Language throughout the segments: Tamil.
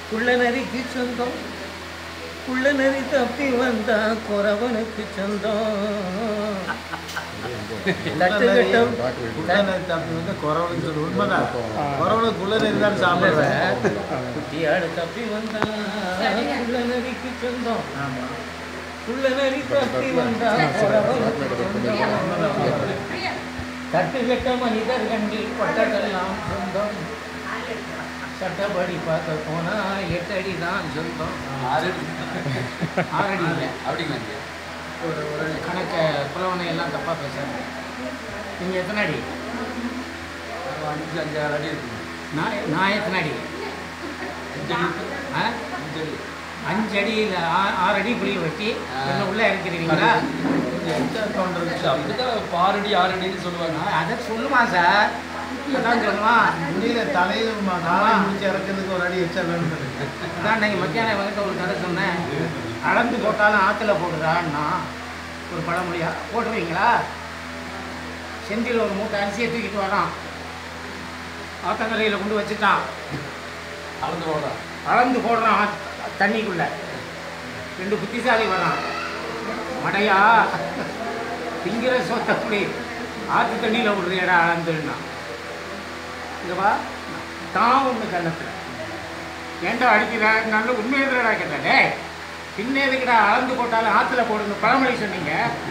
குள்ள நரிக்கு சொந்தம் குள்ள நரி தப்பி வந்தா குறவனுக்கு சொந்தம் தட்டுக்கட்டம் குள்ளநரி தப்பி வந்து குறவனுக்கு சொல்லு உண்மைதான் குறவனுக்கு குள்ளநரி தான் சாப்பிடுவேன் குட்டியாடு தப்பி வந்தா குள்ள நரிக்கு சொந்தம் ஆமா குள்ள நரி தப்பி வந்தா குறவனுக்கு சொந்தம் தட்டுக்கட்ட மனிதர் கண்டில் பட்டதெல்லாம் சொந்தம் சட்டப்படி பார்க்க போனா எட்டடி தான் சொந்தம் ஆறடி இல்லை அப்படிங்களா ஒரு ஒரு கணக்கை புலவனை எல்லாம் தப்பாக பேசுகிறாங்க நீங்கள் எத்தனை அடி அஞ்சு அஞ்சாறு அடி இருக்குங்க நான் நான் எத்தனை அடி அஞ்சு அடி ஆ அஞ்சு அடி அஞ்சு அடியில் ஆறு அடி புளி வெட்டி என்ன உள்ளே இருக்கிறீங்களா தோன்றது அப்படிதான் இப்போ ஆறு அடி ஆறு அடின்னு சொல்லுவாங்க அதை சொல்லுமா சார் அதான் சொல்லுவான் முடியல தலையில் காலை முடிச்சு இறக்கிறதுக்கு ஒரு அடி எச்சா வேணும் அதான் நீங்கள் மத்தியானம் இவங்கிட்ட ஒரு கதை சொன்னேன் அளந்து போட்டாலும் ஆற்றுல போடுறான்னா ஒரு பழமொழியா போட்டுருவீங்களா செந்தில் ஒரு மூட்டை அரிசியை தூக்கிட்டு வரான் ஆத்தங்கரையில் கொண்டு வச்சுட்டான் அளந்து போடுறான் அளந்து போடுறான் ஆத்- தண்ணிக்குள்ள ரெண்டு புத்திசாலி வரான் மடையா திங்கிற சொத்தப்படி ஆற்று தண்ணியில் விடுறியடா அளந்துன்னா இங்க வா தான் ஒன்று கண்ணத்தில் ஏன்டா அடிக்கிறாங்க நல்ல உண்மையிலடா கேட்டேன் டேய் பின்ன எதுக்குடா அளந்து போட்டாலும் ஆற்றுல போடுங்க பழமொழி சொன்னீங்க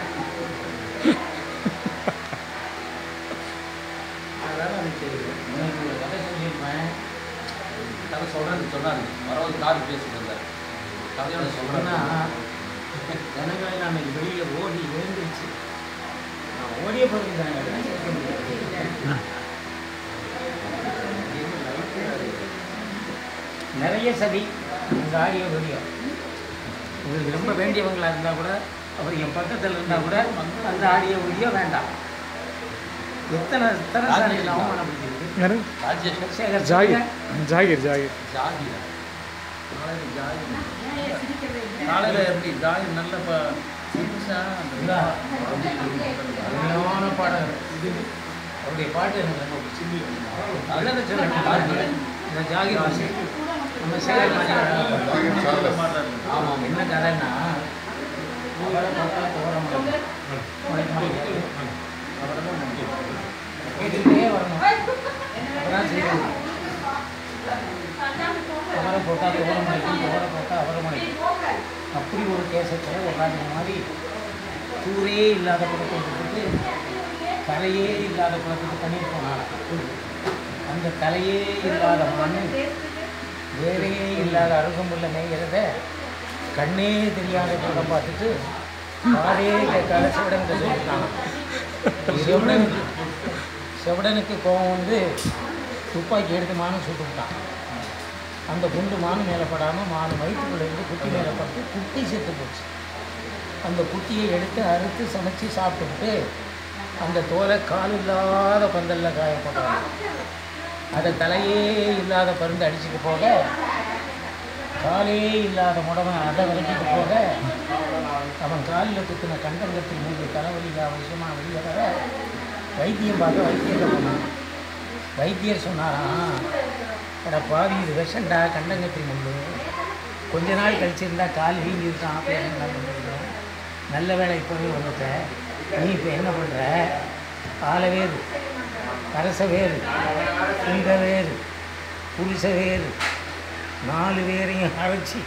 அதெல்லாம் எனக்கு தெரியும் உனக்கு ஒரு கதை சொல்லியிருப்பேன் கதை சொல்கிறேன்னு சொன்னாரு வரவது கார் பேசிட்டு இருந்தார் கதையோட சொன்னா சொல்கிறேன் ஜனங்களை நான் வெளியில் ஓடி எழுந்துருச்சு நான் ஓடிய பிறகு தானே கேட்க முடியாது நிறைய சதி இந்த ஆடியோ வீடியோ உங்களுக்கு ரொம்ப வேண்டியவங்களா இருந்தால் கூட அவர் என் பக்கத்தில் இருந்தால் கூட அந்த ஆடியோ வீடியோ வேண்டாம் எத்தனை எத்தனை சாரி அவமானப்படுத்திருக்கு யாரு ராஜேஷ் சேகர் ஜாகிர் சொல்லுங்க. ஜாகிர் ஜாகிர் ஜாகிரா நாளைக்கு ஜாகிர் காலையில் எப்படி ஜாகிர் நல்ல இப்போ சிரிச்சா இந்தா. அருமையான பாடகர் இது அவருடைய பாட்டு எனக்கு ரொம்ப பிடிச்சிருக்கு அதான் சொல்றேன் இந்த ஜாகிர் வாசி நம்ம சேகர் மாதிரி ஆமாம் என்ன கதைன்னா அவரை பார்த்தா போகிற முடியும் அவரை தான் முடியும் கேட்டுக்கிட்டே வரணும் அப்பதான் செய்யணும் அவரை போட்டால் தோற முடியும் தோற போட்டால் அவரை முடியும் அப்படி ஒரு கேசத்தை ஒரு ராஜன் மாதிரி தூரே இல்லாத குளத்துக்கு கரையே இல்லாத குளத்துக்கு தண்ணீர் போனாங்க அந்த தலையே இல்லாத மண் வேறையே இல்லாத அருகம்புள்ள மேய்கிறத கண்ணே தெரியாத குளம் பார்த்துட்டு காதே கேட்காத சிவடன் சொல்லியிருக்காங்க சிவடனுக்கு சிவடனுக்கு கோபம் வந்து துப்பாக்கி எடுத்து மானம் சுட்டு விட்டான் அந்த குண்டு மானு மேலே படாமல் மானு வயிற்றுக்குள்ள இருந்து குட்டி மேலே பட்டு குட்டி செத்து போச்சு அந்த குட்டியை எடுத்து அறுத்து சமைச்சு சாப்பிட்டுட்டு அந்த தோலை கால் இல்லாத பந்தல்ல காய போட்டாங்க அதை தலையே இல்லாத பருந்து அடிச்சுட்டு போக காலே இல்லாத முடவன் அதை விளக்கிட்டு போக அவன் காலில் குத்தின கண்டங்கத்தில் மூன்று தலைவலியா விஷயமாக வெளியே வர வைத்தியம் பார்க்க வைத்தியத்தை போனான் வைத்தியர் சொன்னாராம் அட பாவி இது விஷண்டா கண்டங்கத்தி முள்ளு கொஞ்ச நாள் கழிச்சிருந்தா கால் வீங்கி இருக்கான் ஆப்ரேஷன் தான் பண்ணிருக்கோம் நல்ல வேலை இப்போவே வந்துட்ட நீ இப்போ என்ன பண்ணுற ஆலை வேறு கரச வேறு இந்த வேறு புருஷ வேறு நாலு பேரையும் அரைச்சி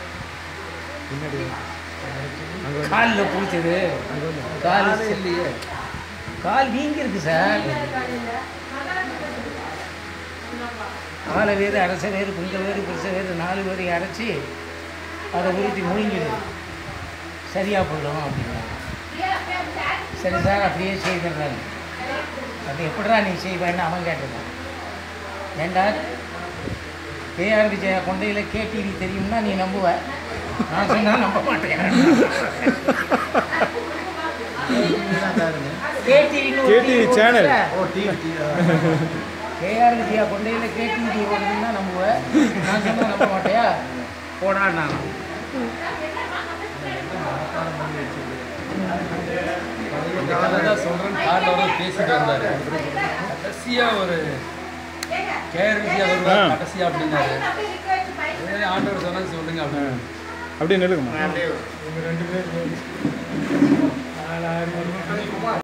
காலில் பூச்சது கால் இல்லையே கால் வீங்கிருக்கு சார் ஆலை வேறு அரச வேறு புங்க வேறு புருஷ வேறு நாலு பேரையும் அரைச்சி அதை உருட்டி முழுங்கிடு சரியாக போயிடும் அப்படின்னாங்க சரி சார் அப்படியே செய்திடுறாங்க அது எப்படிடா நீ செய்வேன்னு அவன் கேட்டிருக்கான் ஏண்டா கேஆர் விஜயா கொண்டையில் கேடிவி தெரியும்னா நீ நம்புவ நான் சொன்னா நம்ப மாட்டேன் கேடிவின்னு KTV channel. Oh TV TV KR Vijaya கொண்டையில் கேடிவி ஓடுதுன்னா நம்புவ நான் சொன்னா நம்ப மாட்டியா போடா நான் இந்த கதை தான் சொல்கிறேன் காரில் வர பேசிட்டு வந்தார் கடைசியாக ஒரு கேஆர் விஜயா வருவார் கடைசியாக அப்படின்னாரு மாதிரி ஆண்டவர் சொன்னா சொல்லுங்க ஆ. அப்படின்னு அப்படியே நில்லுங்கம்மா அப்படியே இவங்க ரெண்டு பேரும்